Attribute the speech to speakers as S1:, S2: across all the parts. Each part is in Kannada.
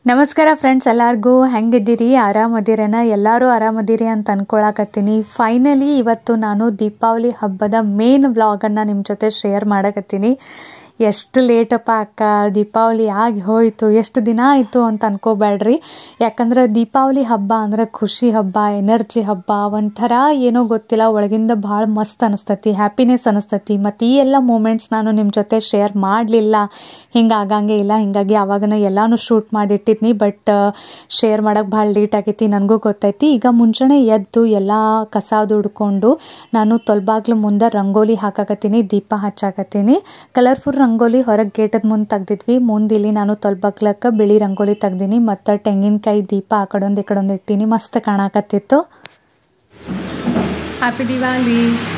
S1: ನಮಸ್ಕಾರ ಫ್ರೆಂಡ್ಸ್ ಎಲ್ಲರಿಗೂ ಹೆಂಗಿದ್ದೀರಿ ಆರಾಮದಿರೇನ ಎಲ್ಲರೂ ಆರಾಮದಿರಿ ಅಂತ ಅನ್ಕೊಳಕತ್ತೀನಿ ಫೈನಲಿ ಇವತ್ತು ನಾನು ದೀಪಾವಳಿ ಹಬ್ಬದ ಮೇನ್ ವ್ಲಾಗನ್ನು ನಿಮ್ಮ ಜೊತೆ ಶೇರ್ ಮಾಡಕತ್ತೀನಿ ಎಷ್ಟು ಲೇಟಪ್ಪ ಅಕ್ಕ ದೀಪಾವಳಿ ಆಗಿ ಹೋಯಿತು ಎಷ್ಟು ದಿನ ಆಯಿತು ಅಂತ ಅನ್ಕೋಬೇಡ್ರಿ ಯಾಕಂದ್ರೆ ದೀಪಾವಳಿ ಹಬ್ಬ ಅಂದ್ರೆ ಖುಷಿ ಹಬ್ಬ ಎನರ್ಜಿ ಹಬ್ಬ ಒಂಥರ ಏನೋ ಗೊತ್ತಿಲ್ಲ ಒಳಗಿಂದ ಭಾಳ ಮಸ್ತ್ ಅನಿಸ್ತತಿ ಹ್ಯಾಪಿನೆಸ್ ಅನಿಸ್ತತಿ ಮತ್ತು ಈ ಎಲ್ಲ ಮೂಮೆಂಟ್ಸ್ ನಾನು ನಿಮ್ಮ ಜೊತೆ ಶೇರ್ ಮಾಡಲಿಲ್ಲ ಹಿಂಗೆ ಆಗಂಗೆ ಇಲ್ಲ ಹಿಂಗಾಗಿ ಅವಾಗನ ಎಲ್ಲಾನು ಶೂಟ್ ಮಾಡಿಟ್ಟಿದ್ನಿ ಬಟ್ ಶೇರ್ ಮಾಡೋಕೆ ಭಾಳ ಲೇಟ್ ಆಗೈತಿ ನನಗೂ ಗೊತ್ತೈತಿ ಈಗ ಮುಂಚೆನೇ ಎದ್ದು ಎಲ್ಲ ಕಸ ದುಡ್ಕೊಂಡು ನಾನು ತೊಲ್ಬಾಗ್ಲು ಮುಂದೆ ರಂಗೋಲಿ ಹಾಕಾಕತ್ತೀನಿ ದೀಪ ಹಚ್ಚಾಕತ್ತೀನಿ ಕಲರ್ಫುಲ್ ರಂಗೋಲಿ ಹೊರಗೆ ಗೇಟದ ಮುಂದೆ ತೆಗ್ದಿದ್ವಿ ಮುಂದೆ ಇಲ್ಲಿ ನಾನು ತೊಲ್ಬಾಗ್ಲಕ್ಕೆ ಬಿಳಿ ರಂಗೋಲಿ ತೆಗ್ದೀನಿ ಮತ್ತು ತೆಂಗಿನಕಾಯಿ ದೀಪ ಆ ಕಡೊಂದು ಈ ಕಡೊಂದು ಇಟ್ಟೀನಿ ಮಸ್ತ್ ಕಾಣಕತ್ತಿತ್ತು ಹ್ಯಾಪಿ ದಿವಾಲಿ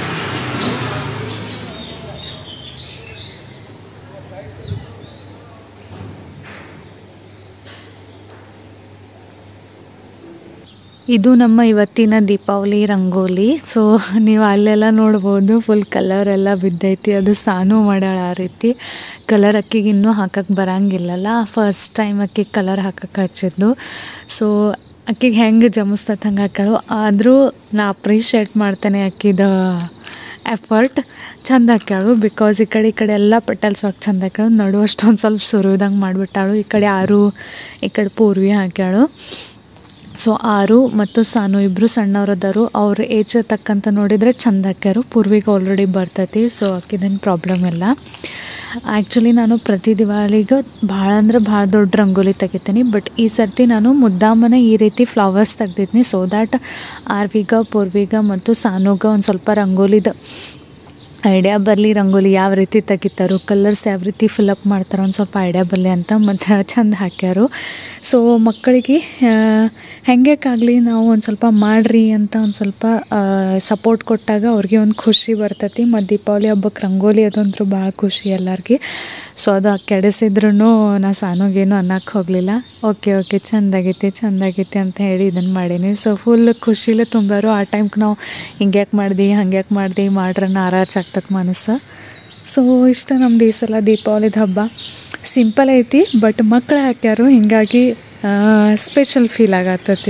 S1: ಇದು ನಮ್ಮ ಇವತ್ತಿನ ದೀಪಾವಳಿ ರಂಗೋಲಿ ಸೊ ನೀವು ಅಲ್ಲೆಲ್ಲ ನೋಡ್ಬೋದು ಫುಲ್ ಕಲರ್ ಎಲ್ಲ ಬಿದ್ದೈತಿ ಅದು ಸಾನು ಮಾಡ್ಯಾಳ ಆ ರೀತಿ ಕಲರ್ ಅಕ್ಕಿಗೆ ಇನ್ನೂ ಹಾಕಕ್ಕೆ ಬರಂಗಿಲ್ಲಲ್ಲ ಫಸ್ಟ್ ಟೈಮ್ ಅಕ್ಕಿಗೆ ಕಲರ್ ಹಾಕಕ್ಕೆ ಹಚ್ಚಿದ್ದು ಸೊ ಅಕ್ಕಿಗೆ ಹೆಂಗೆ ಜಮಿಸ್ತೈತೆ ಹಂಗೆ ಹಾಕ್ಯಾಳು ಆದರೂ ನಾ ಅಪ್ರಿಷಿಯೇಟ್ ಮಾಡ್ತೇನೆ ಅಕ್ಕಿದ ಎಫರ್ಟ್ ಚಂದ ಹಾಕ್ಯಾಳು ಬಿಕಾಸ್ ಈ ಕಡೆ ಈ ಕಡೆ ಎಲ್ಲ ಪೆಟಲ್ಸ್ ಹಾಕಿ ಚಂದ ಹಾಕ್ಯಾಳು ನಡು ಅಷ್ಟೊಂದು ಸ್ವಲ್ಪ ಸುರಿದಂಗೆ ಮಾಡಿಬಿಟ್ಟಾಳು ಈ ಕಡೆ ಆರು ಈ ಕಡೆ ಪೂರ್ವಿ ಹಾಕ್ಯಾಳು ಸೊ ಆರು ಮತ್ತು ಸಾನು ಇಬ್ಬರು ಸಣ್ಣವ್ರದಾರು ಅವ್ರ ಏಜ್ ತಕ್ಕಂತ ನೋಡಿದರೆ ಚಂದ ಹಾಕ್ಯಾರು ಪೂರ್ವಿಗೆ ಆಲ್ರೆಡಿ ಬರ್ತೈತಿ ಸೊ ಆಕಿದೇನು ಪ್ರಾಬ್ಲಮ್ ಇಲ್ಲ ಆ್ಯಕ್ಚುಲಿ ನಾನು ಪ್ರತಿ ದಿವಾಳಿಗೆ ಭಾಳ ಅಂದ್ರೆ ಭಾಳ ದೊಡ್ಡ ರಂಗೋಲಿ ತೆಗಿತೀನಿ ಬಟ್ ಈ ಸರ್ತಿ ನಾನು ಮುದ್ದಾಮನೆ ಈ ರೀತಿ ಫ್ಲವರ್ಸ್ ತೆಗ್ದಿದ್ನಿ ಸೊ ದ್ಯಾಟ್ ಆರ್ವಿಗ ಪೂರ್ವಿಗ ಮತ್ತು ಸಾನುಗ ಒಂದು ಸ್ವಲ್ಪ ರಂಗೋಲಿದ ಐಡಿಯಾ ಬರಲಿ ರಂಗೋಲಿ ಯಾವ ರೀತಿ ತೆಗಿತಾರೋ ಕಲರ್ಸ್ ಯಾವ ರೀತಿ ಫಿಲಪ್ ಮಾಡ್ತಾರೋ ಒಂದು ಸ್ವಲ್ಪ ಐಡಿಯಾ ಬರಲಿ ಅಂತ ಮತ್ತು ಚಂದ ಹಾಕ್ಯಾರು ಸೊ ಮಕ್ಕಳಿಗೆ ಹೆಂಗಕ್ಕಾಗಲಿ ನಾವು ಒಂದು ಸ್ವಲ್ಪ ಮಾಡಿರಿ ಅಂತ ಒಂದು ಸ್ವಲ್ಪ ಸಪೋರ್ಟ್ ಕೊಟ್ಟಾಗ ಅವ್ರಿಗೆ ಒಂದು ಖುಷಿ ಬರ್ತೈತಿ ಮತ್ತು ದೀಪಾವಳಿ ಹಬ್ಬಕ್ಕೆ ರಂಗೋಲಿ ಅದಂತೂ ಭಾಳ ಖುಷಿ ಎಲ್ಲರಿಗೆ ಸೊ ಅದು ಕೆಡಿಸಿದ್ರು ನಾ ಸಾನುಗೇನು ಅನ್ನಕ್ಕೆ ಹೋಗಲಿಲ್ಲ ಓಕೆ ಓಕೆ ಚೆಂದಾಗೈತಿ ಚೆಂದಾಗೈತಿ ಅಂತ ಹೇಳಿ ಇದನ್ನು ಮಾಡೀನಿ ಸೊ ಫುಲ್ ಖುಷಿಲೇ ತುಂbaರು ಆ ಟೈಮ್ಗೆ ನಾವು ಹಿಂಗ್ಯಾಕೆ ಮಾಡ್ದು ಹಂಗ್ಯಾಕೆ ಮಾಡ್ದು ಮಾಡ್ರೆ ನಾರಾಜ್ ಆಗ್ತದೆ ಮನಸ್ಸು ಸೊ ಇಷ್ಟ ನಮ್ದು ಈ ಸಲ ದೀಪಾವಳಿದ ಹಬ್ಬ ಸಿಂಪಲ್ ಐತಿ ಬಟ್ ಮಕ್ಳು ಹಾಕ್ಯಾರು ಹಿಂಗಾಗಿ ಸ್ಪೆಷಲ್ ಫೀಲ್ ಆಗತ್ತತಿ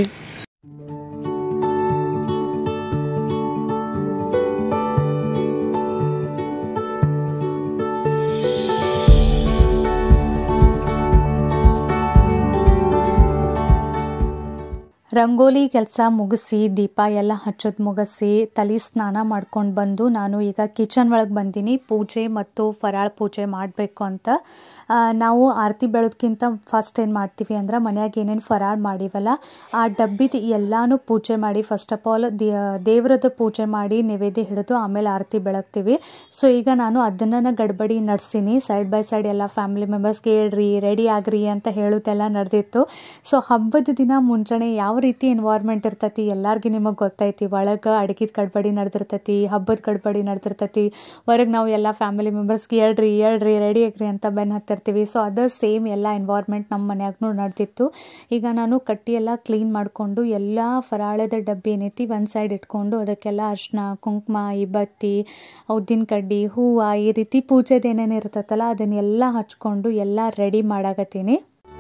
S1: ರಂಗೋಲಿ ಕೆಲಸ ಮುಗಿಸಿ ದೀಪ ಎಲ್ಲ ಹಚ್ಚೋದು ಮುಗಿಸಿ ತಲೆ ಸ್ನಾನ ಮಾಡ್ಕೊಂಡು ಬಂದು ನಾನು ಈಗ ಕಿಚನ್ ಒಳಗೆ ಬಂದೀನಿ ಪೂಜೆ ಮತ್ತು ಫರಾಳ ಪೂಜೆ ಮಾಡಬೇಕು ಅಂತ ನಾವು ಆರತಿ ಬೆಳೋದಕ್ಕಿಂತ ಫಸ್ಟ್ ಏನು ಮಾಡ್ತೀವಿ ಅಂದ್ರೆ ಮನ್ಯಾಗ ಏನೇನು ಫರಾಳ ಮಾಡಿವಲ್ಲ ಆ ಡಬ್ಬಿದ ಎಲ್ಲಾನು ಪೂಜೆ ಮಾಡಿ ಫಸ್ಟ್ ಆಫ್ ಆಲ್ ದೇವ್ರದ್ದು ಪೂಜೆ ಮಾಡಿ ನೈವೇದ್ಯ ಹಿಡಿದು ಆಮೇಲೆ ಆರತಿ ಬೆಳಗ್ತೀವಿ ಸೊ ಈಗ ನಾನು ಅದನ್ನು ಗಡ್ಬಡಿ ನಡೆಸೀನಿ ಸೈಡ್ ಬೈ ಸೈಡ್ ಎಲ್ಲ ಫ್ಯಾಮಿಲಿ ಮೆಂಬರ್ಸ್ಗೆ ಹೇಳ್ರಿ ರೆಡಿ ಆಗ್ರಿ ಅಂತ ಹೇಳೋದೆಲ್ಲ ನಡೆದಿತ್ತು ಸೊ ಹಬ್ಬದ ದಿನ ಮುಂಚೆನೇ ಯಾವ ರೀತಿ ಎನ್ವೈರ್ಮೆಂಟ್ ಇರ್ತೈತಿ ಎಲ್ಲರಿಗೂ ನಿಮಗೆ ಗೊತ್ತೈತಿ ಒಳಗೆ ಅಡುಗೆದ ಗಡ್ಬಡಿ ನಡೆದಿರ್ತೈತಿ ಹಬ್ಬದ ಗಡ್ಬಡಿ ನಡೆದಿರ್ತೈತಿ ಹೊರಗೆ ನಾವು ಎಲ್ಲ ಫ್ಯಾಮಿಲಿ ಮೆಂಬರ್ಸ್ಗೆ ಹೇಳ್ರಿ ಹೇಳ್ರಿ ರೆಡಿ ಆಗ್ರಿ ಅಂತ ಬೆನ್ನು ಹತ್ತಿರ್ತೀವಿ ಸೊ ಅದು ಸೇಮ್ ಎಲ್ಲ ಎನ್ವೈರ್ಮೆಂಟ್ ನಮ್ಮ ಮನ್ಯಾಗೂ ನಡೆದಿತ್ತು ಈಗ ನಾನು ಕಟ್ಟಿ ಎಲ್ಲ ಕ್ಲೀನ್ ಮಾಡಿಕೊಂಡು ಎಲ್ಲ ಫರಾಳದ ಡಬ್ಬಿ ಏನೈತಿ ಒಂದು ಸೈಡ್ ಇಟ್ಕೊಂಡು ಅದಕ್ಕೆಲ್ಲ ಅರ್ಶಿನ ಕುಂಕುಮ ಇಬತ್ತಿ ಉದ್ದಿನ ಕಡ್ಡಿ ಹೂವು ಈ ರೀತಿ ಪೂಜೆದು ಏನೇನು ಇರ್ತೈತಲ್ಲ ಅದನ್ನೆಲ್ಲ ಹಚ್ಕೊಂಡು ಎಲ್ಲ ರೆಡಿ ಮಾಡಾಕತ್ತೀನಿ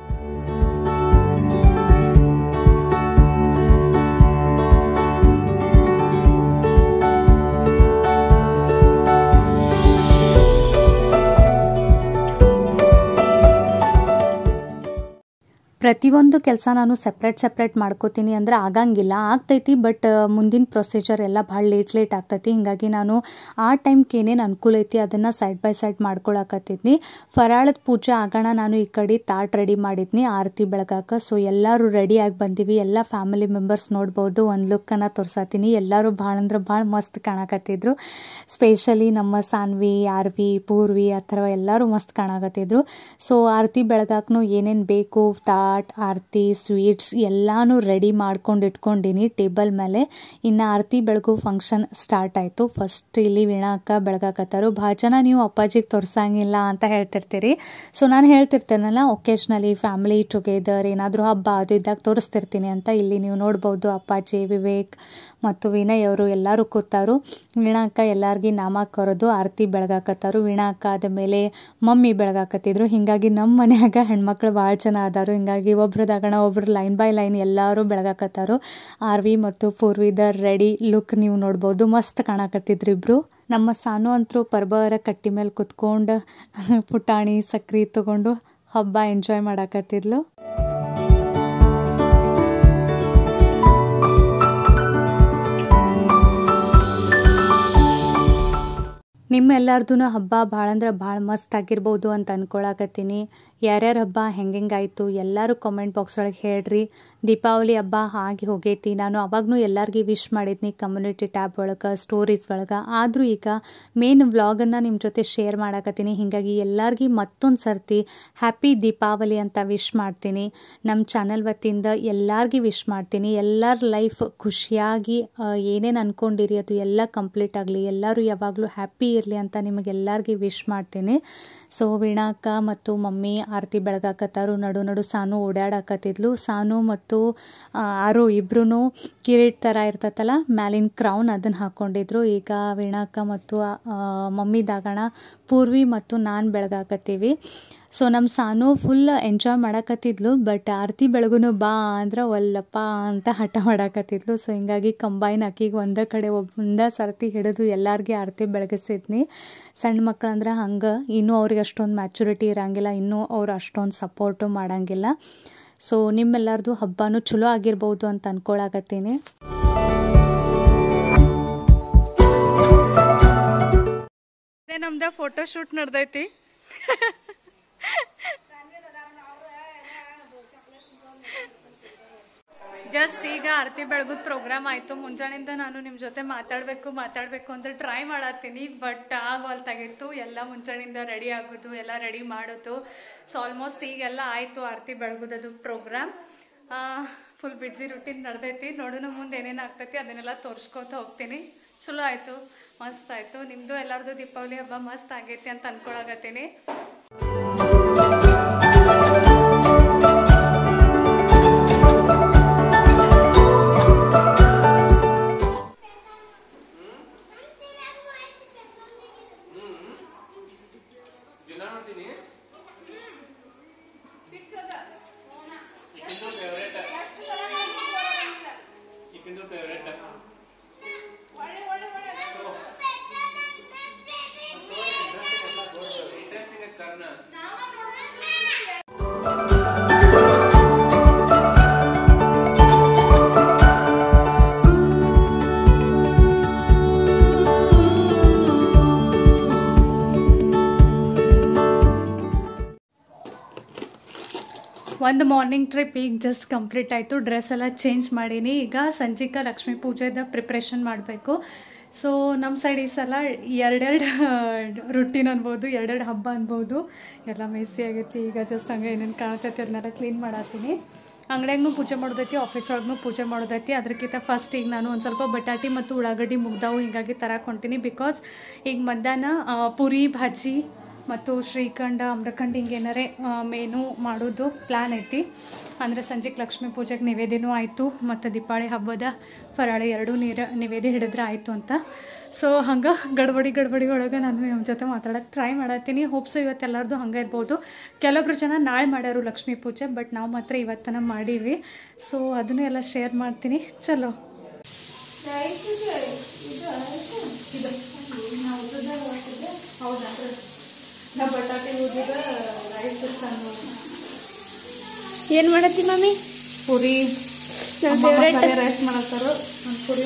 S1: ಪ್ರತಿಯೊಂದು ಕೆಲಸ ನಾನು ಸಪ್ರೇಟ್ ಸಪ್ರೇಟ್ ಮಾಡ್ಕೋತೀನಿ ಅಂದರೆ ಆಗಂಗಿಲ್ಲ ಆಗ್ತೈತಿ ಬಟ್ ಮುಂದಿನ ಪ್ರೊಸೀಜರ್ ಎಲ್ಲ ಭಾಳ ಲೇಟ್ ಲೇಟ್ ಆಗ್ತೈತಿ ಹಿಂಗಾಗಿ ನಾನು ಆ ಟೈಮ್ಗೆ ಏನೇನು ಅನುಕೂಲ ಐತಿ ಅದನ್ನು ಸೈಡ್ ಬೈ ಸೈಡ್ ಮಾಡ್ಕೊಳಕತ್ತಿದ್ನಿ ಫರಾಳದ ಪೂಜೆ ಆಗೋಣ ನಾನು ಈ ಕಡೆ ತಾಟ್ ರೆಡಿ ಮಾಡಿದ್ನಿ ಆರತಿ ಬೆಳಗಾಕ ಸೊ ಎಲ್ಲರೂ ರೆಡಿಯಾಗಿ ಬಂದೀವಿ ಎಲ್ಲ ಫ್ಯಾಮಿಲಿ ಮೆಂಬರ್ಸ್ ನೋಡ್ಬೋದು ಒಂದು ಲುಕ್ಕನ್ನು ತೋರ್ಸತ್ತೀನಿ ಎಲ್ಲರೂ ಭಾಳ ಅಂದ್ರೆ ಭಾಳ ಮಸ್ತ್ ಕಾಣಕತ್ತಿದ್ರು ಸ್ಪೆಷಲಿ ನಮ್ಮ ಸಾನ್ವಿ ಆರ್ವಿ ಪೂರ್ವಿ ಆ ಥರ ಎಲ್ಲರೂ ಮಸ್ತ್ ಕಾಣಕತ್ತಿದ್ರು ಸೊ ಆರತಿ ಬೆಳಗಾಕನು ಏನೇನು ಬೇಕು ತಾ ತಾಟ್ ಆರತಿ ಸ್ವೀಟ್ಸ್ ಎಲ್ಲಾನು ರೆಡಿ ಮಾಡ್ಕೊಂಡು ಇಟ್ಕೊಂಡಿನಿ ಟೇಬಲ್ ಮೇಲೆ ಇನ್ನು ಆರತಿ ಬೆಳಗು ಫಂಕ್ಷನ್ ಸ್ಟಾರ್ಟ್ ಆಯಿತು ಫಸ್ಟ್ ಇಲ್ಲಿ ವೀಣಾ ಅಕ್ಕ ಬೆಳಗಾಕತ್ತಾರು ಭಾಳ ಜನ ನೀವು ಅಪ್ಪಾಜಿಗೆ ತೋರ್ಸಂಗಿಲ್ಲ ಅಂತ ಹೇಳ್ತಿರ್ತೀರಿ ಸೊ ನಾನು ಹೇಳ್ತಿರ್ತೇನಲ್ಲ ಒಕೇಶ್ನಲಿ ಫ್ಯಾಮಿಲಿ ಟುಗೆದರ್ ಏನಾದರೂ ಹಬ್ಬ ಅದು ಇದ್ದಾಗ ತೋರಿಸ್ತಿರ್ತೀನಿ ಅಂತ ಇಲ್ಲಿ ನೀವು ನೋಡ್ಬೋದು ಅಪ್ಪಾಜಿ ವಿವೇಕ್ ಮತ್ತು ವಿನಯ್ ಅವರು ಎಲ್ಲರೂ ಕೂತಾರು ವೀಣಾ ಅಕ್ಕ ಎಲ್ಲಾರ್ಗಿ ನಾಮ ಕರೆದು ಆರತಿ ಬೆಳಗಾಕತ್ತಾರು ವೀಣಾ ಅಕ್ಕ ಆದ ಮೇಲೆ ಮಮ್ಮಿ ಬೆಳಗಾಕತ್ತಿದ್ರು ಹಿಂಗಾಗಿ ನಮ್ಮ ಮನ್ಯಾಗ ಹೆಣ್ಮಕ್ಳು ಭಾಳ ಜನ ಅದಾರು ಹಿಂಗಾಗಿ ಹಿಂಗಾಗಿ ಒಬ್ರು ದಗಣ ಒಬ್ರು ಲೈನ್ ಬೈ ಲೈನ್ ಎಲ್ಲರೂ ಬೆಳಗಾಕತ್ತಾರು ಆರ್ವಿ ಮತ್ತು ಪೂರ್ವಿದ ರೆಡಿ ಲುಕ್ ನೀವು ನೋಡ್ಬೋದು ಮಸ್ತ್ ಕಾಣಕತ್ತಿದ್ರು ಇಬ್ರು ನಮ್ಮ ಸಾನು ಅಂತರೂ ಪರ್ಬರ ಕಟ್ಟಿ ಮೇಲೆ ಕುತ್ಕೊಂಡು ಪುಟಾಣಿ ಸಕ್ರೆ ತಗೊಂಡು ಹಬ್ಬ ಎಂಜಾಯ್ ಮಾಡಾಕತ್ತಿದ್ಲು ನಿಮ್ಮೆಲ್ಲರದೂ ಹಬ್ಬ ಭಾಳ ಅಂದ್ರೆ ಭಾಳ ಮಸ್ತ್ ಆಗಿರ್ಬೋದು ಅಂತ ಅನ್ಕೊಳಕತ್ತೀನಿ ಯಾರ್ಯಾರ ಹಬ್ಬ ಹೆಂಗೆಂಗಾಯ್ತು ಎಲ್ಲರೂ ಕಾಮೆಂಟ್ ಬಾಕ್ಸ್ ಒಳಗೆ ಹೇಳ್ರಿ ದೀಪಾವಳಿ ಹಬ್ಬ ಆಗಿ ಹೋಗೈತಿ ನಾನು ಅವಾಗೂ ಎಲ್ಲರಿಗೂ ವಿಶ್ ಮಾಡಿದ್ನಿ ಕಮ್ಯುನಿಟಿ ಟ್ಯಾಬ್ ಒಳಗೆ ಸ್ಟೋರೀಸ್ ಒಳಗೆ ಆದರೂ ಈಗ ಮೇನ್ ವ್ಲಾಗನ್ನು ನಿಮ್ಮ ಜೊತೆ ಶೇರ್ ಮಾಡಾಕತ್ತೀನಿ ಹೀಗಾಗಿ ಎಲ್ಲರಿಗೂ ಮತ್ತೊಂದು ಸರ್ತಿ ಹ್ಯಾಪಿ ದೀಪಾವಳಿ ಅಂತ ವಿಶ್ ಮಾಡ್ತೀನಿ ನಮ್ಮ ಚಾನಲ್ ವತಿಯಿಂದ ಎಲ್ಲರಿಗೂ ವಿಶ್ ಮಾಡ್ತೀನಿ ಎಲ್ಲರ ಲೈಫ್ ಖುಷಿಯಾಗಿ ಏನೇನು ಅನ್ಕೊಂಡಿರಿ ಅದು ಎಲ್ಲ ಕಂಪ್ಲೀಟ್ ಆಗಲಿ ಎಲ್ಲರೂ ಯಾವಾಗಲೂ ಹ್ಯಾಪಿ ಇರಲಿ ಅಂತ ನಿಮಗೆಲ್ಲರಿಗೂ ವಿಶ್ ಮಾಡ್ತೀನಿ ಸೊ ವೀಣಾಕ್ಕ ಮತ್ತು ಮಮ್ಮಿ ಆರತಿ ಬೆಳಗಾಕತ್ತಾರು ನಡು ನಡು ಸಾನು ಓಡಾಡಕತ್ತಿದ್ಲು ಸಾನು ಮತ್ತು ಆರು ಇಬ್ರು ಕಿರೀಟ್ ಥರ ಇರ್ತೈತಲ್ಲ ಮ್ಯಾಲಿನ ಕ್ರೌನ್ ಅದನ್ನು ಹಾಕ್ಕೊಂಡಿದ್ರು ಈಗ ವೀಣಾಕ್ಕ ಮತ್ತು ಮಮ್ಮಿ ದಾಗಣ ಪೂರ್ವಿ ಮತ್ತು ನಾನು ಬೆಳಗಾಕತ್ತೀವಿ ಸೊ ನಮ್ಮ ಸಾನು ಫುಲ್ ಎಂಜಾಯ್ ಮಾಡಕತ್ತಿದ್ಲು ಬಟ್ ಆರತಿ ಬೆಳಗುನು ಬಾ ಅಂದ್ರೆ ಒಲ್ಲಪ್ಪ ಅಂತ ಹಠ ಮಾಡಾಕತ್ತಿದ್ಲು ಸೊ ಹಿಂಗಾಗಿ ಕಂಬೈನ್ ಅಕ್ಕಿಗೆ ಒಂದೇ ಕಡೆ ಒಂದೇ ಸರ್ತಿ ಹಿಡಿದು ಎಲ್ಲಾರ್ಗಿ ಆರತಿ ಬೆಳಗಿಸಿದ್ನಿ ಸಣ್ಣ ಮಕ್ಳು ಅಂದ್ರೆ ಹಂಗೆ ಇನ್ನೂ ಅವ್ರಿಗೆ ಅಷ್ಟೊಂದು ಮ್ಯಾಚುರಿಟಿ ಇರಂಗಿಲ್ಲ ಇನ್ನೂ ಅವ್ರು ಅಷ್ಟೊಂದು ಸಪೋರ್ಟು ಮಾಡಂಗಿಲ್ಲ ಸೊ ನಿಮ್ಮೆಲ್ಲರದು ಹಬ್ಬನೂ ಚಲೋ ಆಗಿರ್ಬೋದು ಅಂತ ಅನ್ಕೊಳಕತ್ತೀನಿ ನಮ್ದ ಫೋಟೋ ಶೂಟ್ ನಡ್ದೈತಿ ಜಸ್ಟ್ ಈಗ ಆರತಿ ಬೆಳಗುದ್ ಪ್ರೋಗ್ರಾಮ್ ಆಯ್ತು ಮುಂಜಾನೆಯಿಂದ ನಾನು ನಿಮ್ಮ ಜೊತೆ ಮಾತಾಡಬೇಕು ಮಾತಾಡಬೇಕು ಅಂತ ಟ್ರೈ ಮಾಡತ್ತೀನಿ ಬಟ್ ಆಗವಲ್ತಾಗಿತ್ತು ಎಲ್ಲ ಮುಂಜಾನೆಯಿಂದ ರೆಡಿ ಆಗೋದು ಎಲ್ಲ ರೆಡಿ ಮಾಡೋದು ಸೊ ಆಲ್ಮೋಸ್ಟ್ ಈಗೆಲ್ಲ ಆಯಿತು ಆರತಿ ಬೆಳಗುದದು ಪ್ರೋಗ್ರಾಮ್ ಫುಲ್ ಬ್ಯುಸಿ ರುಟೀನ್ ನಡೆದೈತಿ ನೋಡೋಣ ಮುಂದೆ ಏನೇನು ಆಗ್ತೈತಿ ಅದನ್ನೆಲ್ಲ ತೋರಿಸ್ಕೊತ ಹೋಗ್ತೀನಿ ಚಲೋ ಆಯಿತು ಮಸ್ತ್ ಆಯಿತು ನಿಮ್ಮದು ಎಲ್ಲರದು ದೀಪಾವಳಿ ಹಬ್ಬ ಮಸ್ತ್ ಆಗೈತಿ ಅಂತ ಅನ್ಕೊಳಕತ್ತೀನಿ ಒಂದು ಮಾರ್ನಿಂಗ್ ಟ್ರಿಪ್ ಈಗ ಜಸ್ಟ್ ಕಂಪ್ಲೀಟ್ ಆಯಿತು ಡ್ರೆಸ್ ಎಲ್ಲ ಚೇಂಜ್ ಮಾಡೀನಿ ಈಗ ಸಂಜಿಕ ಲಕ್ಷ್ಮೀ ಪೂಜೆದ ಪ್ರಿಪ್ರೇಷನ್ ಮಾಡಬೇಕು ಸೊ ನಮ್ಮ ಸೈಡ್ ಈ ಸಲ ಎರಡೆರಡು ರುಟೀನ್ ಅನ್ಬೋದು ಎರಡೆರಡು ಹಬ್ಬ ಅನ್ಬೋದು ಎಲ್ಲ ಮೆಸ್ಸಿ ಆಗೈತಿ ಈಗ ಜಸ್ಟ್ ಹಂಗೆ ಏನೇನು ಕಾಣ್ತೈತಿ ಅದನ್ನೆಲ್ಲ ಕ್ಲೀನ್ ಮಾಡತ್ತೀನಿ ಅಂಗಡಿಯಾಗೂ ಪೂಜೆ ಮಾಡೋದೈತಿ ಆಫೀಸ್ ಒಳಗೂ ಪೂಜೆ ಮಾಡೋದೈತಿ ಅದಕ್ಕಿಂತ ಫಸ್ಟ್ ಈಗ ನಾನು ಒಂದು ಸ್ವಲ್ಪ ಬಟಾಟಿ ಮತ್ತು ಉಳ್ಳಾಗಡ್ಡಿ ಮುಗ್ದಾವು ಹಿಂಗಾಗಿ ತರಕ್ಕೆ ಹೊಂಟೀನಿ ಬಿಕಾಸ್ ಈಗ ಮಧ್ಯಾಹ್ನ ಪುರಿ ಭಾಜಿ ಮತ್ತು ಶ್ರೀಖಂಡ ಅಮ್ರಖಂಡ ಹಿಂಗೆ ಏನಾರೇ ಮೇನು ಮಾಡೋದು ಪ್ಲ್ಯಾನ್ ಐತಿ ಅಂದರೆ ಸಂಜೆಗೆ ಲಕ್ಷ್ಮೀ ಪೂಜೆಗೆ ನಿವೇದಿನೂ ಆಯಿತು ಮತ್ತು ದೀಪಾವಳಿ ಹಬ್ಬದ ಫರಾಳಿ ಎರಡೂ ನೀರು ನಿವೇದಿ ಹಿಡಿದ್ರೆ ಆಯಿತು ಅಂತ ಸೊ ಹಂಗೆ ಗಡ್ಬಡಿ ಗಡ್ಬಡಿ ಒಳಗೆ ನಾನು ನಿಮ್ಮ ಜೊತೆ ಮಾತಾಡೋಕ್ಕೆ ಟ್ರೈ ಮಾಡತ್ತೀನಿ ಹೋಪ್ಸು ಇವತ್ತೆಲ್ಲರದು ಹಂಗೆ ಇರ್ಬೋದು ಕೆಲವೊಬ್ರು ಜನ ನಾಳೆ ಮಾಡ್ಯಾರು ಲಕ್ಷ್ಮೀ ಪೂಜೆ ಬಟ್ ನಾವು ಮಾತ್ರ ಇವತ್ತನ ಮಾಡೀವಿ ಸೊ ಅದನ್ನು ಎಲ್ಲ ಶೇರ್ ಮಾಡ್ತೀನಿ ಚಲೋ ನಾ ಬಟಾಟೆ ಊದಿದ ರೈಸ್ ತಂದು
S2: ಏನ್ ಮಾಡತ್ತಿ ಮಮ್ಮಿ
S1: ಪುರಿ
S2: ನನ್ನ ಫೇವ್ರೇಟ್
S1: ರೈಸ್ ಮಾಡತ್ತಾರ ನಾನು ಪುರಿ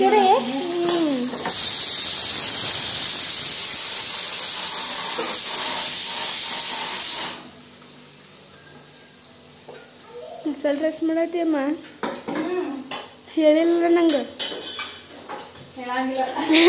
S2: ಮಸಾಲೆ ರೈಸ್ ಮಾಡತ್ತಿ ಅಮ್ಮ ಹೇಳಿಲ್ಲ ನಂಗೆ
S1: ಹೇಳಂಗಿಲ್ಲ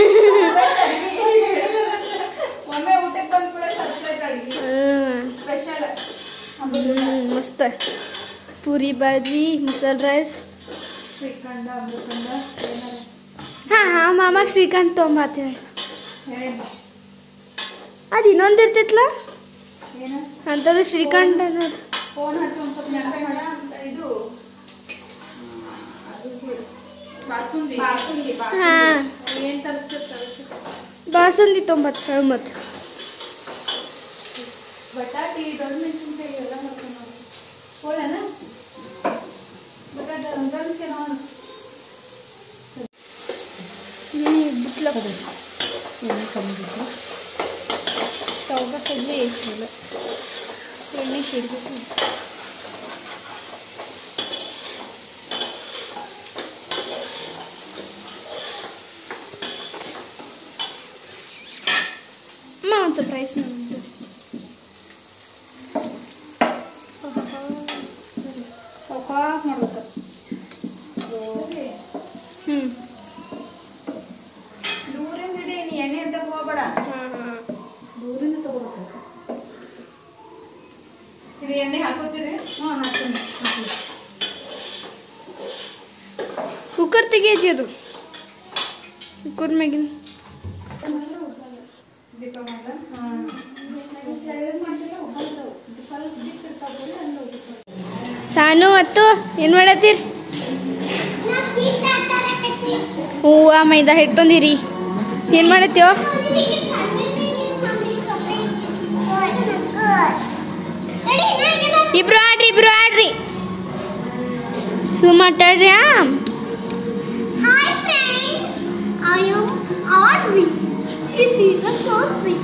S1: ಒಮ್ಮೆ ಊಟಕ್ಕೆ ಬಂದ ಕೂಡ ಸರ್ಪ್ರೈಸ್ ಅಡಿಗೆ ಸ್ಪೆಷಲ್
S2: ಮಸ್ತ್ ಪೂರಿ ಬಾಜಿ ಮಸಾಲೆ ರೈಸ್
S1: ಶ್ರೀಖಂಡ ಅಮೃತಂಡ
S2: ಹಾ ಹಾ ಮಾಮಾಗ ಶ್ರೀಕಾಂತ್ ತೊಗೊಂಬಾತ ಹೇಳಿ
S1: ಹೇಳಿಲ್ಲ
S2: ಅದು ಇನ್ನೊಂದು ಇರ್ತೈತ್ಲ
S1: ಏನು
S2: ಅಂಥದ್ದು ಶ್ರೀಕಾಂತ್ ಅನ್ನೋದು
S1: ಫೋನ್ ಹಚ್ಚಿ ಒಂದು ಸ್ವಲ್ಪ ನೆನಪು ಮಾಡ ಇದು ಬಾಸುಂದಿ ಬಾಸುಂದಿ
S2: ಹಾ
S1: ಏನು ತರಿಸ್ತಿರ್ತಾರೆ
S2: ಬಾಸುಂದಿ ತೊಂಬತ್ತು ಹೇಳು ಮತ್ತು
S1: ಬಟಾಟಿ ದೊಡ್ಡ ಮೆಣಸಿನ್ಕಾಯಿ ಎಲ್ಲ ಹಾಕೊಂಡು ಹೋಳನ ಎಣ್ಣೆ ಕಮ್ಮಿ ಬೇಕು
S2: ಸೌಗಸಲ್ಲಿ ಇಲ್ಲ ಎಣ್ಣೆ ಶೀರ್ಬೇಕು ಅಮ್ಮ ಒಂದು ಸ್ವಲ್ಪ ರೈಸ್ ಒಂದು
S1: ಸಾಕಾಗಿ ಮಾಡ್ಬೇಕು
S2: ಹ್ಞೂ
S1: ದೂರಿಂದ ಹಿಡಿ ನೀ ಎಣ್ಣೆ ಅಂತ ಹೋಗ್ಬೇಡ
S2: ಹಾಂ ಹಾಂ
S1: ದೂರಿಂದ ತಗೋಬೇಕು ಇದು ಎಣ್ಣೆ ಹಾಕೋತೀರಿ ಹ್ಞೂ ಹಾಕ್ತೀನಿ ಹಾಕ್ತೀನಿ
S2: ಕುಕ್ಕರ್ ತೆಗಿಯಜ್ಜಿ ಅದು ಕುಕ್ಕರ್ ಮ್ಯಾಗಿನ
S1: ದೀಪ ಮಾಡ್ಲಾ? ಹಾಂ.
S2: ಸಾನು ಅತ್ತು ಏನು ಮಾಡತ್ತೀರಿ ಹೂವ ಮೈದಾ ಹಿಟ್ಟು ತಂದಿರಿ ಏನು ಮಾಡತ್ತೀವ ಇಬ್ರು ಆಡ್ರಿ ಇಬ್ರು ಆಡ್ರಿ ಸು ಮಾತಾಡ್ರಿ ಆ
S3: Hi friend, I am Audrey. This is a short film.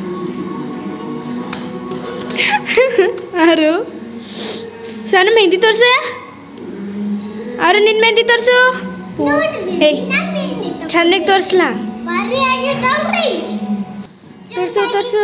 S2: ಯಾರು ಸಾನು ಮೆಹಂದಿ ತೋರ್ಸ ಅವ್ರು ನಿನ್ನ ಮೆಹಂದಿ ತೋರ್ಸು ಏ ಚಂದಾಗಿ ತೋರಿಸ್ಲಾ
S3: Worry are you hungry?
S2: ತೋರ್ಸು ತೋರ್ಸು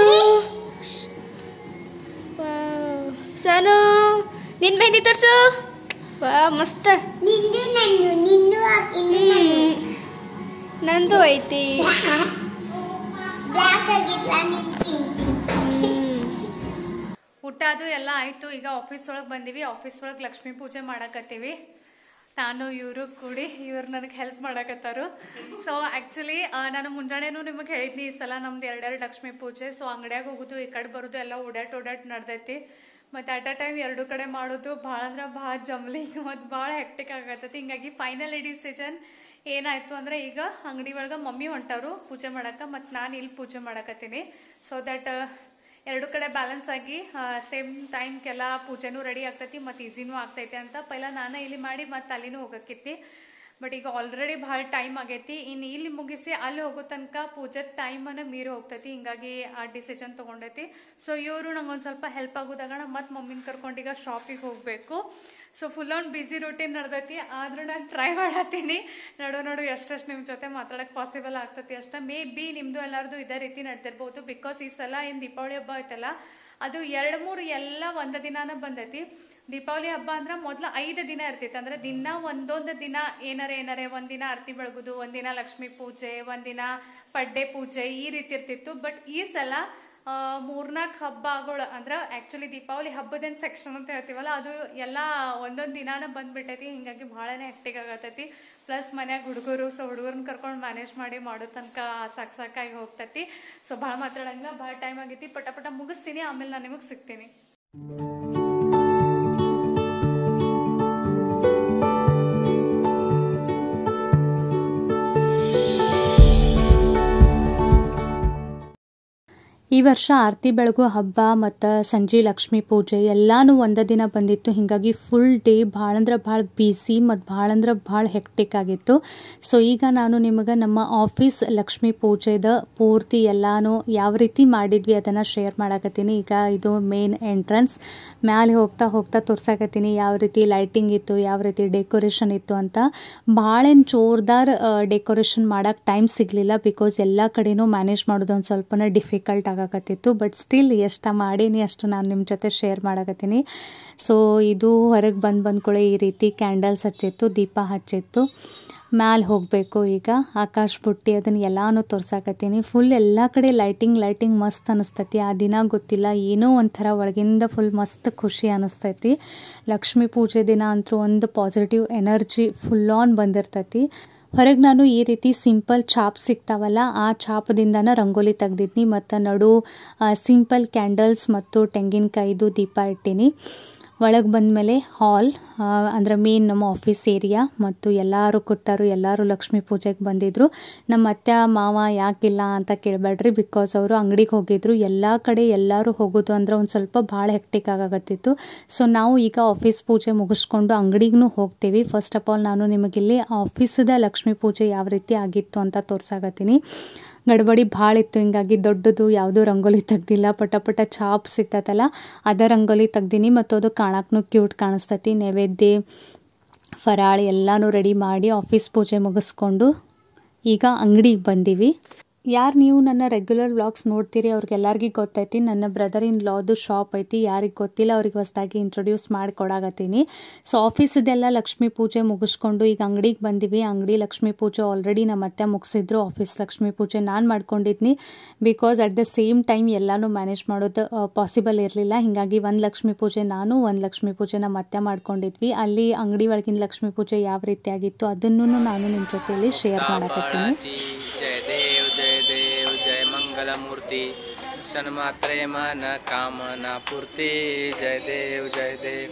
S2: ವಾವ್. ಸಾನು ನಿನ್ನ ಮೆಹಂದಿ ತೋರ್ಸು ವಾ ಮಸ್ತ್
S3: ನಿಂದು ನನ್ನು ನಿಂದು ಹಾಕಿದ್ದು
S2: ಹ್ಮ್. ನಂದು ಐತಿ
S3: ಬ್ಲ್ಯಾಕ್ ಆಗಿಲ್ಲ ನಿನ್ ಪಿಂಕ್
S1: ಊಟ ಅದು ಎಲ್ಲ ಆಯಿತು ಈಗ ಆಫೀಸ್ ಒಳಗೆ ಬಂದೀವಿ ಆಫೀಸ್ ಒಳಗೆ ಲಕ್ಷ್ಮೀ ಪೂಜೆ ಮಾಡಕತ್ತೀವಿ ನಾನು ಇವರು ಕೂಡಿ ಇವ್ರು ನನಗೆ ಹೆಲ್ಪ್ ಮಾಡಕತ್ತಾರು ಸೊ ಆ್ಯಕ್ಚುಲಿ ನಾನು ಮುಂಜಾನೆನೂ ನಿಮಗೆ ಹೇಳಿದ್ನಿ ಈ ಸಲ ನಮ್ದು ಎರಡೆರಡು ಲಕ್ಷ್ಮೀ ಪೂಜೆ ಸೊ ಅಂಗಡ್ಯಾಗ ಹೋಗೋದು ಈ ಕಡೆ ಬರೋದು ಎಲ್ಲ ಓಡಾಟ್ ಓಡಾಟ್ ನಡ್ದೈತಿ ಮತ್ತು ಅಟ್ ಅ ಟೈಮ್ ಎರಡು ಕಡೆ ಮಾಡೋದು ಭಾಳ ಅಂದ್ರೆ ಭಾಳ ಜಂಬ್ಲಿ ಮತ್ತು ಭಾಳ ಹೆಕ್ಟಿಕ್ ಆಗತ್ತೈತಿ ಹಿಂಗಾಗಿ ಫೈನಲ್ ಡಿಸಿಷನ್ ಏನಾಯ್ತು ಅಂದ್ರೆ ಈಗ ಅಂಗಡಿ ಒಳಗೆ ಮಮ್ಮಿ ಹೊಂಟವರು ಪೂಜೆ ಮಾಡಕ್ಕೆ ಮತ್ತು ನಾನು ಇಲ್ಲಿ ಪೂಜೆ ಮಾಡಕತ್ತೀನಿ ಸೊ ದಟ್ ಎರಡು ಕಡೆ ಬ್ಯಾಲೆನ್ಸ್ ಆಗಿ ಸೇಮ್ ಟೈಮ್ಗೆಲ್ಲ ಪೂಜೆನೂ ರೆಡಿ ಆಗ್ತೈತಿ ಮತ್ತು ಈಸಿನೂ ಆಗ್ತೈತಿ ಅಂತ ಪೈಲ ನಾನೇ ಇಲ್ಲಿ ಮಾಡಿ ಮತ್ತು ಅಲ್ಲಿನೂ ಹೋಗಕ್ಕಿತ್ತಿ ಬಟ್ ಈಗ ಆಲ್ರೆಡಿ ಭಾಳ ಟೈಮ್ ಆಗೈತಿ ಇನ್ನು ಇಲ್ಲಿ ಮುಗಿಸಿ ಅಲ್ಲಿ ಹೋಗೋ ತನಕ ಪೂಜೆ ಟೈಮನ್ನು ಮೀರಿ ಹೋಗ್ತೈತಿ ಹಿಂಗಾಗಿ ಆ ಡಿಸಿಷನ್ ತೊಗೊಂಡೈತಿ ಸೊ ಇವರು ನಂಗೊಂದು ಸ್ವಲ್ಪ ಹೆಲ್ಪ್ ಆಗೋದಾಗ ಮತ್ತು ಮಮ್ಮಿನ ಕರ್ಕೊಂಡು ಈಗ ಶಾಪಿಗೆ ಹೋಗಬೇಕು so full on busy routine ನಡೆದೈತಿ ಆದ್ರೂ ನಾನು ಟ್ರೈ ಮಾಡತ್ತೀನಿ ನಡು ನಡು ಎಷ್ಟೆಷ್ಟು ನಿಮ್ಮ ಜೊತೆ ಮಾತಾಡೋಕ್ಕೆ ಪಾಸಿಬಲ್ ಆಗ್ತೈತಿ ಅಷ್ಟೇ ಮೇ ಬಿ ನಿಮ್ಮದು ಎಲ್ಲರದು ಇದೇ ರೀತಿ ನಡೆದಿರ್ಬೋದು ಬಿಕಾಸ್ ಈ ಸಲ ಏನು ದೀಪಾವಳಿ ಹಬ್ಬ ಐತಲ್ಲ ಅದು ಎರಡು ಮೂರು ಎಲ್ಲ ಒಂದು ದಿನಾನ ಬಂದೈತಿ ದೀಪಾವಳಿ ಹಬ್ಬ ಅಂದ್ರೆ ಮೊದ್ಲು ಐದು ದಿನ ಇರ್ತೈತಿ ಅಂದ್ರೆ ದಿನ ಒಂದೊಂದು ದಿನ ಏನಾರೆ ಏನಾರೆ ಒಂದಿನ ಆರತಿ ಬೆಳಗುದು ಒಂದಿನ ಲಕ್ಷ್ಮೀ ಪೂಜೆ ಒಂದಿನ ಪಡ್ಡೆ ಪೂಜೆ ಈ ರೀತಿ ಇರ್ತಿತ್ತು ಬಟ್ ಈ ಸಲ ಆ, ಮೂರ್ನಾಲ್ಕು ಹಬ್ಬಗಳು ಅಂದ್ರೆ ಆಕ್ಚುಲಿ ದೀಪಾವಳಿ ಹಬ್ಬದೇನು ಸೆಕ್ಷನ್ ಅಂತ ಹೇಳ್ತೀವಲ್ಲ ಅದು ಎಲ್ಲ ಒಂದೊಂದು ದಿನಾನ ಬಂದ್ಬಿಟ್ಟೈತಿ ಹಿಂಗಾಗಿ ಭಾಳನೇ ಹೆಕ್ಟಿಕ್ ಆಗತೈತಿ ಪ್ಲಸ್ ಮನ್ಯಾಗ ಹುಡುಗರು ಸೊ ಹುಡುಗರನ್ನ ಕರ್ಕೊಂಡು ಮ್ಯಾನೇಜ್ ಮಾಡಿ ಮಾಡೋ ತನಕ ಸಾಕ್ ಸಾಕಾಗಿ ಹೋಗ್ತೈತಿ ಸೊ ಭಾಳ ಮಾತಾಡಂಗಿಲ್ಲ ಭಾಳ ಟೈಮ್ ಆಗೈತಿ ಪಟ ಪಟ ಮುಗಿಸ್ತೀನಿ ಆಮೇಲೆ ನಾನು ನಿಮಗೆ ಸಿಗ್ತೀನಿ ಈ ವರ್ಷ ಆರತಿ ಬೆಳಗು ಹಬ್ಬ ಮತ್ತು ಸಂಜೆ ಲಕ್ಷ್ಮೀ ಪೂಜೆ ಎಲ್ಲಾನು ಒಂದೇ ದಿನ ಬಂದಿತ್ತು ಹೀಗಾಗಿ ಫುಲ್ ಡೇ ಭಾಳ ಅಂದ್ರೆ ಭಾಳ ಬ್ಯುಸಿ ಮತ್ತು ಭಾಳ ಅಂದ್ರೆ ಭಾಳ ಹೆಕ್ಟಿಕ್ ಆಗಿತ್ತು ಸೊ ಈಗ ನಾನು ನಿಮಗೆ ನಮ್ಮ ಆಫೀಸ್ ಲಕ್ಷ್ಮೀ ಪೂಜೆದ ಪೂರ್ತಿ ಎಲ್ಲಾನು ಯಾವ ರೀತಿ ಮಾಡಿದ್ವಿ ಅದನ್ನು ಶೇರ್ ಮಾಡಕತ್ತೀನಿ ಈಗ ಇದು ಮೇನ್ ಎಂಟ್ರೆನ್ಸ್ ಮ್ಯಾಲೆ ಹೋಗ್ತಾ ಹೋಗ್ತಾ ತೋರ್ಸಾಕತ್ತೀನಿ ಯಾವ ರೀತಿ ಲೈಟಿಂಗ್ ಇತ್ತು ಯಾವ ರೀತಿ ಡೆಕೋರೇಷನ್ ಇತ್ತು ಅಂತ ಭಾಳೇನು ಜೋರ್ದಾರ್ ಡೆಕೋರೇಷನ್ ಮಾಡೋಕ್ಕೆ ಟೈಮ್ ಸಿಗಲಿಲ್ಲ ಬಿಕಾಸ್ ಎಲ್ಲ ಕಡೆನೂ ಮ್ಯಾನೇಜ್ ಮಾಡೋದು ಒಂದು ಸ್ವಲ್ಪನೇ ಡಿಫಿಕಲ್ಟ್ ಆಗಕತ್ತಿತ್ತು ಬಟ್ ಸ್ಟಿಲ್ ಎಷ್ಟು ಮಾಡೀನಿ ಅಷ್ಟು ನಾನು ನಿಮ್ಮ ಜೊತೆ ಶೇರ್ ಮಾಡಕತ್ತೀನಿ ಸೊ ಇದು ಹೊರಗೆ ಬಂದು ಬಂದ್ಕೊಳ್ಳಿ ಈ ರೀತಿ ಕ್ಯಾಂಡಲ್ಸ್ ಹಚ್ಚಿತ್ತು ದೀಪ ಹಚ್ಚಿತ್ತು ಮ್ಯಾಲೆ ಹೋಗಬೇಕು ಈಗ ಆಕಾಶ್ ಬುಟ್ಟಿ ಅದನ್ನು ಎಲ್ಲಾನು ತೋರ್ಸಾಕತ್ತೀನಿ ಫುಲ್ ಎಲ್ಲ ಕಡೆ ಲೈಟಿಂಗ್ ಲೈಟಿಂಗ್ ಮಸ್ತ್ ಅನಿಸ್ತೈತಿ ಆ ದಿನ ಗೊತ್ತಿಲ್ಲ ಏನೋ ಒಂಥರ ಒಳಗಿಂದ ಫುಲ್ ಮಸ್ತ್ ಖುಷಿ ಅನಿಸ್ತೈತಿ ಲಕ್ಷ್ಮೀ ಪೂಜೆ ದಿನ ಅಂತೂ ಒಂದು ಪಾಸಿಟಿವ್ ಎನರ್ಜಿ ಫುಲ್ ಆನ್ ಬಂದಿರ್ತೈತಿ ಹೊರಗೆ ನಾನು ಈ ರೀತಿ ಸಿಂಪಲ್ ಚಾಪ್ ಸಿಗ್ತಾವಲ್ಲ ಆ ಚಾಪದಿಂದನ ರಂಗೋಲಿ ತೆಗ್ದಿದ್ನಿ ಮತ್ತು ನಡು ಸಿಂಪಲ್ ಕ್ಯಾಂಡಲ್ಸ್ ಮತ್ತು ತೆಂಗಿನಕಾಯಿದು ದೀಪ ಇಟ್ಟೀನಿ ಒಳಗೆ ಬಂದಮೇಲೆ ಹಾಲ್ ಅಂದರೆ ಮೇನ್ ನಮ್ಮ ಆಫೀಸ್ ಏರಿಯಾ ಮತ್ತು ಎಲ್ಲರೂ ಕೂತಾರು ಎಲ್ಲರೂ ಲಕ್ಷ್ಮೀ ಪೂಜೆಗೆ ಬಂದಿದ್ದರು ನಮ್ಮ ಅತ್ತೆ ಮಾವ ಯಾಕಿಲ್ಲ ಅಂತ ಕೇಳಬೇಡ್ರಿ ಬಿಕಾಸ್ ಅವರು ಅಂಗಡಿಗೆ ಹೋಗಿದ್ರು ಎಲ್ಲ ಕಡೆ ಎಲ್ಲರೂ ಹೋಗೋದು ಅಂದ್ರೆ ಒಂದು ಸ್ವಲ್ಪ ಭಾಳ ಹೆಕ್ಟಿಕ್ ಆಗಕತ್ತಿತ್ತು ಸೊ ನಾವು ಈಗ ಆಫೀಸ್ ಪೂಜೆ ಮುಗಿಸ್ಕೊಂಡು ಅಂಗಡಿಗೂ ಹೋಗ್ತೀವಿ ಫಸ್ಟ್ ಆಫ್ ಆಲ್ ನಾನು ನಿಮಗಿಲ್ಲಿ ಆಫೀಸದ ಲಕ್ಷ್ಮೀ ಪೂಜೆ ಯಾವ ರೀತಿ ಆಗಿತ್ತು ಅಂತ ತೋರ್ಸಾಕತ್ತೀನಿ ಗಡ್ಬಡಿ ಭಾಳ ಇತ್ತು ಹಿಂಗಾಗಿ ದೊಡ್ಡದು ಯಾವುದೂ ರಂಗೋಲಿ ತೆಗ್ದಿಲ್ಲ ಪಟ ಪಟ ಚಾಪ್ ಸಿಗ್ತೈತಲ್ಲ ಅದ ರಂಗೋಲಿ ತೆಗ್ದೀನಿ ಮತ್ತು ಅದು ಕಾಣಕ್ಕೂ ಕ್ಯೂಟ್ ಕಾಣಿಸ್ತೈತಿ ನೈವೇದ್ಯ ಫರಾಳಿ ಎಲ್ಲನೂ ರೆಡಿ ಮಾಡಿ ಆಫೀಸ್ ಪೂಜೆ ಮುಗಿಸ್ಕೊಂಡು ಈಗ ಅಂಗಡಿಗೆ ಬಂದೀವಿ ಯಾರು ನೀವು ನನ್ನ ರೆಗ್ಯುಲರ್ ವ್ಲಾಗ್ಸ್ ನೋಡ್ತೀರಿ ಅವ್ರಿಗೆಲ್ಲರಿಗೂ ಗೊತ್ತೈತಿ ನನ್ನ ಬ್ರದರ್ ಇನ್ ಲಾದು ಶಾಪ್ ಐತಿ ಯಾರಿಗೆ ಗೊತ್ತಿಲ್ಲ ಅವ್ರಿಗೆ ಹೊಸದಾಗಿ ಇಂಟ್ರೊಡ್ಯೂಸ್ ಮಾಡಿ ಕೊಡಾಕತ್ತೀನಿ ಸೊ ಆಫೀಸದೆಲ್ಲ ಲಕ್ಷ್ಮೀ ಪೂಜೆ ಮುಗಿಸ್ಕೊಂಡು ಈಗ ಅಂಗಡಿಗೆ ಬಂದಿವಿ ಅಂಗಡಿ ಲಕ್ಷ್ಮೀ ಪೂಜೆ ಆಲ್ರೆಡಿ ನಮ್ಮ ಅತ್ತೆ ಮುಗಿಸಿದ್ರು ಆಫೀಸ್ ಲಕ್ಷ್ಮೀ ಪೂಜೆ ನಾನು ಮಾಡ್ಕೊಂಡಿದ್ನಿ because at the same time ಎಲ್ಲನೂ ಮ್ಯಾನೇಜ್ ಮಾಡೋದು ಪಾಸಿಬಲ್ ಇರಲಿಲ್ಲ ಹೀಗಾಗಿ ಒಂದು ಲಕ್ಷ್ಮೀ ಪೂಜೆ ನಾನು ಒಂದು ಲಕ್ಷ್ಮೀ ಪೂಜೆ ನಮ್ಮ ಅತ್ತೆ ಮಾಡ್ಕೊಂಡಿದ್ವಿ ಅಲ್ಲಿ ಅಂಗಡಿ ಒಳಗಿನ ಲಕ್ಷ್ಮೀ ಪೂಜೆ ಯಾವ ರೀತಿ ಆಗಿತ್ತು ಅದನ್ನು ನಾನು ನಿಮ್ಮ ಜೊತೆಯಲ್ಲಿ ಶೇರ್ ಮಾಡಕತ್ತೀನಿ
S4: बाळाची जय देव जय देव जय मंगलमूर्ती क्षणमात्रे मन कामना पूर्ती जय देव जय देव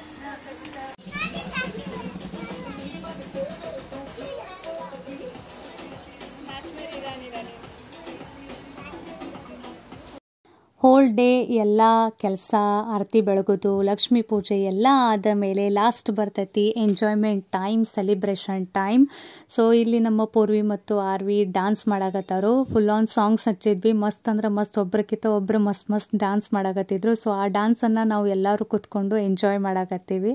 S1: ಹೋಲ್ ಡೇ ಎಲ್ಲ ಕೆಲಸ ಆರತಿ ಬೆಳಗೋದು ಲಕ್ಷ್ಮೀ ಪೂಜೆ ಎಲ್ಲ ಆದ ಮೇಲೆ ಲಾಸ್ಟ್ ಬರ್ತೈತಿ enjoyment time celebration time so ಇಲ್ಲಿ ನಮ್ಮ ಪೂರ್ವಿ ಮತ್ತು ಆರ್ವಿ ಡ್ಯಾನ್ಸ್ ಮಾಡಾಕತ್ತಾರು ಫುಲ್ ಆನ್ ಸಾಂಗ್ಸ್ ಹಚ್ಚಿದ್ವಿ ಮಸ್ತ್ ಅಂದ್ರೆ ಮಸ್ತ್ ಒಬ್ರಕ್ಕಿಂತ ಒಬ್ರು ಮಸ್ತ್ ಮಸ್ತ್ ಡ್ಯಾನ್ಸ್ ಮಾಡಾಕತ್ತಿದ್ರು ಸೊ ಆ ಡ್ಯಾನ್ಸನ್ನು ನಾವು ಎಲ್ಲರೂ ಕೂತ್ಕೊಂಡು ಎಂಜಾಯ್ ಮಾಡಾಕತ್ತೀವಿ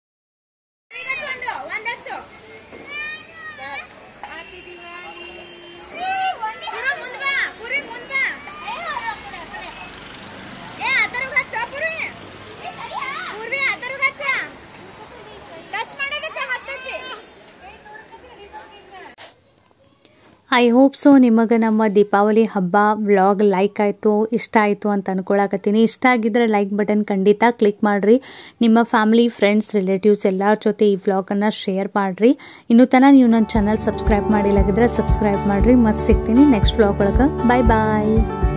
S1: ಐ ಹೋಪ್ ಸೊ ನಿಮಗೆ ನಮ್ಮ ದೀಪಾವಳಿ ಹಬ್ಬ ವ್ಲಾಗ್ ಲೈಕ್ ಆಯಿತು ಇಷ್ಟ ಆಯಿತು ಅಂತ ಅನ್ಕೊಳಕತ್ತೀನಿ ಇಷ್ಟ ಆಗಿದ್ರೆ ಲೈಕ್ ಬಟನ್ ಖಂಡಿತ ಕ್ಲಿಕ್ ಮಾಡಿರಿ ನಿಮ್ಮ ಫ್ಯಾಮಿಲಿ ಫ್ರೆಂಡ್ಸ್ ರಿಲೇಟಿವ್ಸ್ ಎಲ್ಲರ ಜೊತೆ ಈ ವ್ಲಾಗನ್ನು ಶೇರ್ ಮಾಡಿರಿ ಇನ್ನೂ ತನಕ ನೀವು ನನ್ನ ಚಾನಲ್ ಸಬ್ಸ್ಕ್ರೈಬ್ ಮಾಡಿಲ್ಲಾಗಿದ್ರೆ ಸಬ್ಸ್ಕ್ರೈಬ್ ಮಾಡಿರಿ ಮಸ್ತ್ ಸಿಗ್ತೀನಿ ನೆಕ್ಸ್ಟ್ ವ್ಲಾಗ್ ಒಳಗೆ ಬಾಯ್ ಬಾಯ್